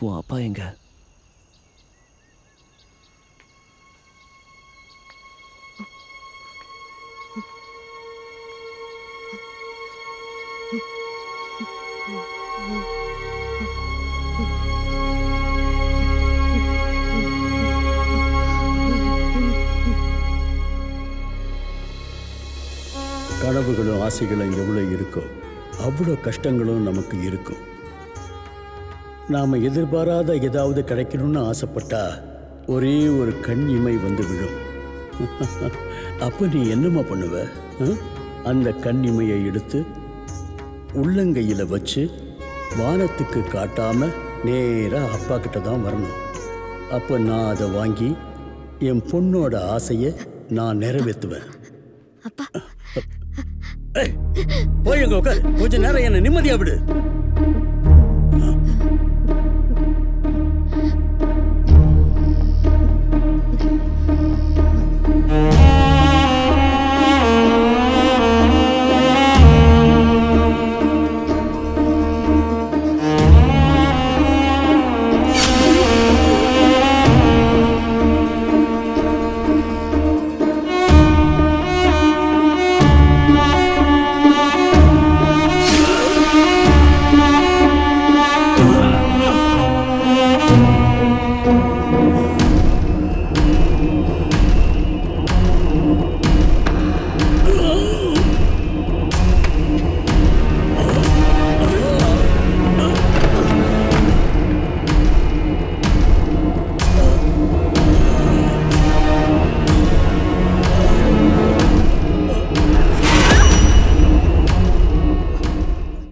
உன் அப்பா எங்க கனவுகளும் ஆசைகளும் எவ்வளோ இருக்கோ அவ்வளோ கஷ்டங்களும் நமக்கு இருக்கும் நாம் எதிர்பாராத ஏதாவது கிடைக்கணும்னு ஆசைப்பட்டா ஒரே ஒரு கண் இமை வந்து விழும் அப்போ நீ என்னம்மா பண்ணுவ ஆ? அந்த கண் இமையை எடுத்து உள்ளங்கையில் வச்சு வானத்துக்கு காட்டாம நேராக அப்பா கிட்ட தான் வரணும் அப்போ நான் அதை வாங்கி என் பொண்ணோட ஆசையை நான் நிறைவேற்றுவேன் அப்பா ஏய், போய் அங்க உட்கார் கொஞ்ச நேரம் என்ன நிம்மதியா விடு